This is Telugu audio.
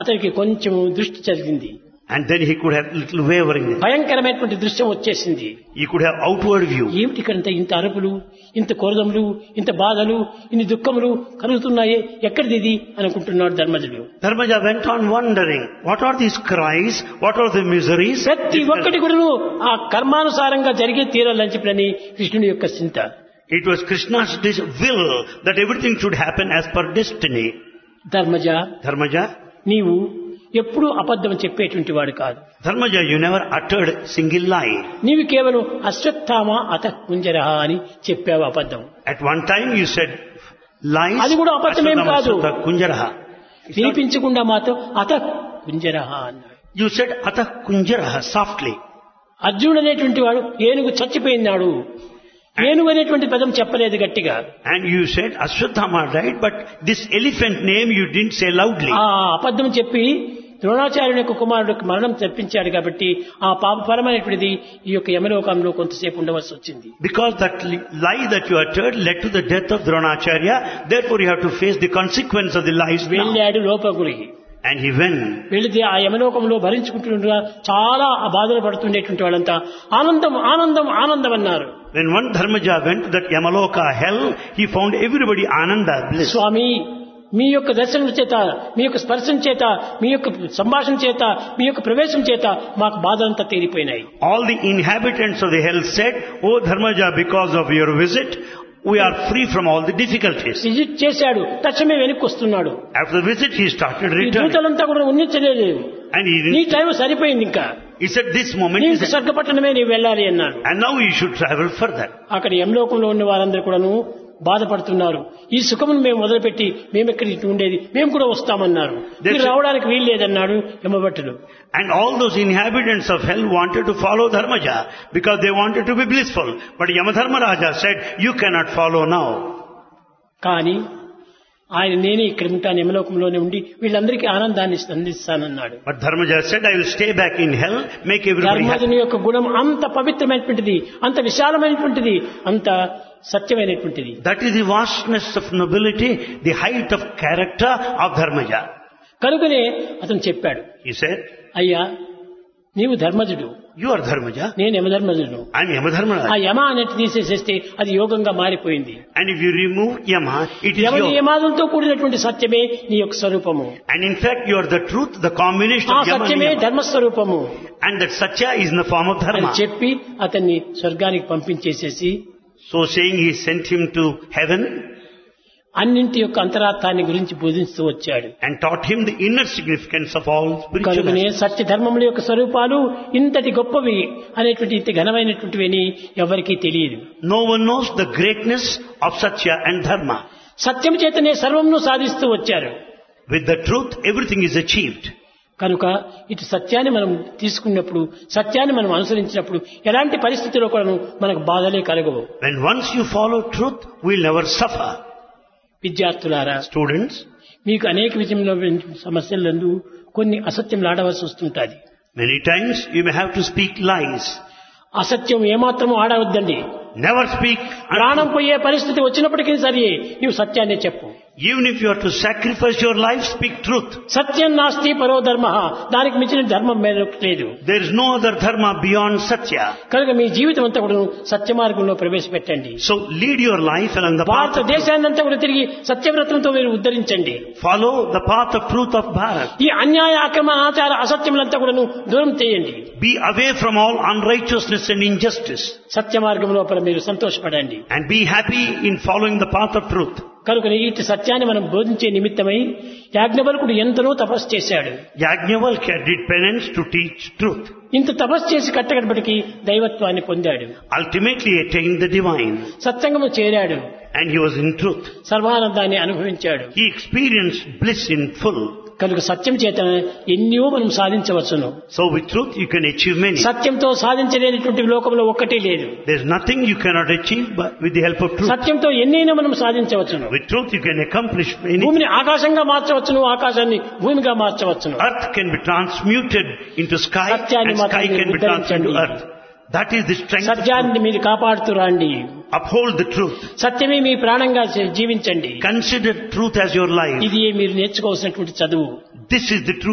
అతనికి కొంచెం దృష్టి జరిగింది And then he could have little wavering. భయంకరమైనటువంటి దృశ్యం వచ్చేసింది He could have outward view. ఏమిటి ఇక్కడ ఇంత అరుపులు ఇంత కొరదములు ఇంత బాధలు ఇన్ని దుఃఖములు కలుగుతున్నాయి ఎక్కడిది ఇది అనుకుంటున్నాడు ధర్మజుడు Dharmaja went on wondering, what are these cries? What are the miseries? ప్రతి ఒక్కటి కూడా ఆ కర్మానుసారంగా జరిగే తీరాలని చెప్పినని కృష్ణుని యొక్క చింత It was Krishna's dis- will that everything should happen as per destiny. Dharmaja Dharmaja, నీవు ఎప్పుడూ అబద్ధం చెప్పేటువంటి వాడు కాదు Dharmaja, you never uttered single lie. నీవు కేవలం అశ్వత్థామ అత కుంజరహ అని చెప్పావు అబద్ధం At one time you said lies. అది కూడా అబద్ధమేం Ashwadama కాదు. Sutta Kunjaraha. It's not- వినిపించకుండా మాత్రం అత కుంజరహ అన్నాడు You said Atha Kunjaraha softly. అర్జునుడు అనేటువంటి వాడు ఏనుగు చచ్చిపోయినాడు ఏనుగు అనేటువంటి పదం చెప్పలేదు గట్టిగా And you said Ashwadhama died, but this elephant name you didn't say loudly. ఆ అబద్ధం చెప్పి ద్రోణాచార్యుని యొక్క కుమారుడికి మరణం తెప్పించాడు కాబట్టి ఆ పాపపరమైనటువంటిది ఈ యొక్క యమలోకంలో కొంతసేపు ఉండవలసి వచ్చింది Because that li- lie that you uttered led to the death of Dronacharya, therefore you have to face the consequence of the lies now. వెళ్ళాడు లోపగురికి And he went. వెళితే ఆ యమలోకంలో భరించుకుంటుండగా చాలా ఆ బాధలు పడుతుండేటువంటి వాళ్ళంతా ఆనందం ఆనందం ఆనందం అన్నారు When one Dharmaja went to that Yamaloka hell, he found everybody Ananda, bliss. స్వామి మీ యొక్క దర్శనం చేత మీ యొక్క స్పర్శం చేత మీ యొక్క సంభాషణ చేత మీ యొక్క ప్రవేశం చేత మాకు బాధలంతా తీరిపోయినాయి All the inhabitants of the hell said, Oh Dharmaja, because of your visit, we are free from all the difficulties. Visit చేశాడు తక్షణమే వెనక్కి వస్తున్నాడు After the visit, he started ఈ returning. దూతలంతా కూడా ఉన్నించలేదు And he, నీ didn't- టైం సరిపోయింది ఇంకా he said, this moment నీకు is... స్వర్గపట్టణమే నీవు వెళ్ళాలి అన్నాడు And now you should travel further. అక్కడ యమలోకంలో ఉన్న వారందరూ కూడాను బాధపడుతున్నారు ఈ సుఖమును మేము మొదలుపెట్టి మేము ఎక్కడ ఇటు ఉండేది మేము కూడా వస్తామన్నారు మీరు రావడానికి వీలు లేదన్నాడు యమభట్టుడు And all those inhabitants of hell wanted to follow Dharmaja because they wanted to be blissful. But Yamadharmaraja said, you cannot follow now. కానీ ఆయన నేనే ఇక్కడ ఉంటాను యమలోకంలోనే ఉండి వీళ్ళందరికీ ఆనందాన్ని అందిస్తానన్నాడు But Dharmaja said, I will stay back in hell, make everybody happy. ధర్మజుని యొక్క గుణం అంత పవిత్రమైనటువంటిది అంత విశాలమైనటువంటిది అంత సత్యమైనటువంటిది That is the vastness of nobility, the height of character of Dharmaja. కనుకనే అతను చెప్పాడు He said, అయ్యా నీవు ధర్మజుడు you are Dharmaja, నేను యమధర్మజుడు I am ఆ Yamadharmaraja. యమ అనేది తీసేసేస్తే అది యోగంగా మారిపోయింది And if you remove Yama, it is Yama yoga. నియమాలతో కూడినటువంటి సత్యమే నీ యొక్క స్వరూపము And in fact, you are the truth, the combination ఆ of Yama and సత్యమే Yama. ధర్మస్వరూపము And that Satya is in the form of అని Dharma. చెప్పి అతన్ని స్వర్గానికి పంపించేసేసి So saying, he sent him to heaven అన్నింటి యొక్క అంతరార్థాన్ని గురించి బోధిస్తూ వచ్చాడు and taught him the inner significance of all spiritual కనుకనే aspects. సత్య ధర్మముల యొక్క స్వరూపాలు ఇంతటి గొప్పవి అనేటువంటి ఇంత ఘనమైనటువంటివి అని ఎవరికీ తెలియదు No one knows the greatness of Satya and Dharma. సత్యం చేతనే సర్వమును సాధిస్తూ వచ్చారు With the truth, everything is achieved. కనుక ఇటు సత్యాన్ని మనం తీసుకున్నప్పుడు సత్యాన్ని మనం అనుసరించినప్పుడు ఎలాంటి పరిస్థితిలో కూడా మనకు బాధలే కలగవు When once you follow truth, we'll never suffer. విద్యార్థులారా Students, మీకు అనేక విధంలో సమస్యలందు కొన్ని అసత్యం ఆడవలసి వస్తుంటుంది many times you may have to speak lies. అసత్యం ఏమాత్రము ఆడవద్దండి Never speak. ప్రాణం పోయే పరిస్థితి వచ్చినప్పటికీ సరే నీవు సత్యాన్ని చెప్పు Even if you have to sacrifice your life, speak truth. సత్యం నాస్తి పరో ధర్మ దానికి మించిన ధర్మం మీద లేదు There is no other dharma beyond Satya. కనుక మీ జీవితం అంతా కూడా సత్య మార్గంలో ప్రవేశపెట్టండి So lead your life along the path of truth. భారతదేశాన్ని అంతా కూడా తిరిగి సత్యవ్రతంతో మీరు ఉద్ధరించండి Follow the path of truth of Bharat. ఈ అన్యాయ అక్రమ ఆచార అసత్యములంతా కూడా దూరం చేయండి Be away from all unrighteousness and injustice. సత్య మార్గం లోపల మీరు సంతోషపడండి And be happy in following the path of truth. కనుక ఇటు సత్యాన్ని మనం బోధించే నిమిత్తమై యాజ్ఞవల్కుడు ఎంతనో తపస్సు చేశాడు Yajnavalkya did penance to teach truth. ఇంత తపస్సు చేసి కట్టగడపటికి దైవత్వాన్ని పొందాడు Ultimately attained the divine. సత్సంగము చేరాడు And he was in truth. సర్వానందాన్ని అనుభవించాడు He experienced bliss in full. కనుక సత్యం చేత ఎన్నో మనం సాధించవచ్చును So with truth you can achieve many. సత్యంతో సాధించలేనటువంటి లోకంలో ఒక్కటే లేదు There's nothing you cannot achieve but with the help of truth. సత్యంతో ఎన్నైనా మనం సాధించవచ్చును With truth you can accomplish many. భూమిని ఆకాశంగా మార్చవచ్చును ఆకాశాన్ని భూమిగా మార్చవచ్చును Earth can be transmuted into sky సత్యాన్ని and sky మాత్రం can be transmuted to ఉద్ధరించండి. earth. That is the strength of truth. సత్యాన్ని మీరు కాపాడుతూ రండి Uphold the truth. సత్యమే మీ ప్రాణంగా జీ- జీవించండి Consider truth as your life. ఇది మీరు నేర్చుకోవాల్సినటువంటి చదువు This is the truth.